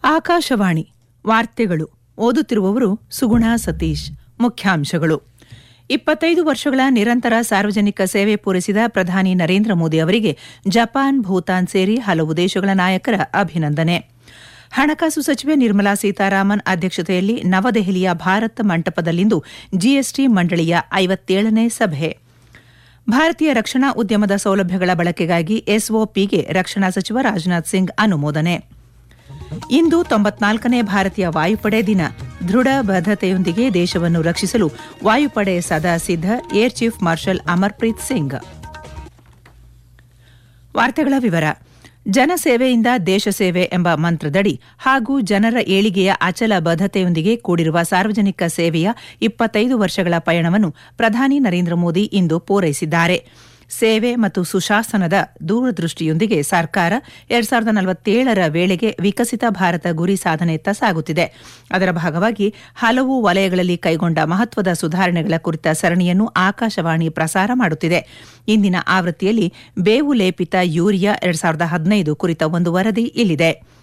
ಆಕಾಶವಾಣಿ ವಾರ್ತೆಗಳು ಓದುತ್ತಿರುವವರು ಸುಗುಣ ಸತೀಶ್ ಮುಖ್ಯಾಂಶಗಳು ಇಪ್ಪತ್ತೈದು ವರ್ಷಗಳ ನಿರಂತರ ಸಾರ್ವಜನಿಕ ಸೇವೆ ಪೂರೈಸಿದ ಪ್ರಧಾನಿ ನರೇಂದ್ರ ಮೋದಿ ಅವರಿಗೆ ಜಪಾನ್ ಭೂತಾನ್ ಸೇರಿ ಹಲವು ದೇಶಗಳ ನಾಯಕರ ಅಭಿನಂದನೆ ಹಣಕಾಸು ಸಚಿವೆ ನಿರ್ಮಲಾ ಸೀತಾರಾಮನ್ ಅಧ್ಯಕ್ಷತೆಯಲ್ಲಿ ನವದೆಹಲಿಯ ಭಾರತ್ ಮಂಟಪದಲ್ಲಿಂದು ಜಿಎಸ್ಟಿ ಮಂಡಳಿಯ ಐವತ್ತೇಳನೇ ಸಭೆ ಭಾರತೀಯ ರಕ್ಷಣಾ ಉದ್ಯಮದ ಸೌಲಭ್ಯಗಳ ಬಳಕೆಗಾಗಿ ಎಸ್ಒಪಿಗೆ ರಕ್ಷಣಾ ಸಚಿವ ರಾಜನಾಥ್ ಸಿಂಗ್ ಅನುಮೋದನೆ ಇಂದು ತೊಂಬತ್ನಾಲ್ಕನೇ ಭಾರತೀಯ ವಾಯುಪಡೆ ದಿನ ದೃಢ ಬದ್ಧತೆಯೊಂದಿಗೆ ದೇಶವನ್ನು ರಕ್ಷಿಸಲು ವಾಯುಪಡೆ ಸದಾ ಸಿದ್ಧ air chief marshal Amarpreet Singh ವಾರ್ತೆಗಳ ವಿವರ ಜನಸೇವೆಯಿಂದ ದೇಶ ಸೇವೆ ಎಂಬ ಮಂತ್ರದಡಿ ಹಾಗೂ ಜನರ ಏಳಿಗೆಯ ಅಚಲ ಬದ್ಧತೆಯೊಂದಿಗೆ ಕೂಡಿರುವ ಸಾರ್ವಜನಿಕ ಸೇವೆಯ ಇಪ್ಪತ್ತೈದು ವರ್ಷಗಳ ಪಯಣವನ್ನು ಪ್ರಧಾನಿ ನರೇಂದ್ರ ಮೋದಿ ಇಂದು ಪೂರೈಸಿದ್ದಾರೆ ಸೇವೆ ಮತ್ತು ಸುಶಾಸನದ ದೂರದೃಷ್ಟಿಯೊಂದಿಗೆ ಸರ್ಕಾರ ಎರಡ್ ಸಾವಿರದ ನಲವತ್ತೇಳರ ವೇಳೆಗೆ ವಿಕಸಿತ ಭಾರತ ಗುರಿ ಸಾಧನೆಯತ್ತ ಸಾಗುತ್ತಿದೆ ಅದರ ಭಾಗವಾಗಿ ಹಲವು ವಲಯಗಳಲ್ಲಿ ಕೈಗೊಂಡ ಮಹತ್ವದ ಸುಧಾರಣೆಗಳ ಕುರಿತ ಸರಣಿಯನ್ನು ಆಕಾಶವಾಣಿ ಪ್ರಸಾರ ಮಾಡುತ್ತಿದೆ ಇಂದಿನ ಆವೃತ್ತಿಯಲ್ಲಿ ಬೇವು ಲೇಪಿತ ಯೂರಿಯಾ ಎರಡ್ ಸಾವಿರದ ಹದಿನೈದು ಕುರಿತ ಒಂದು ವರದಿ ಇಲ್ಲಿದೆ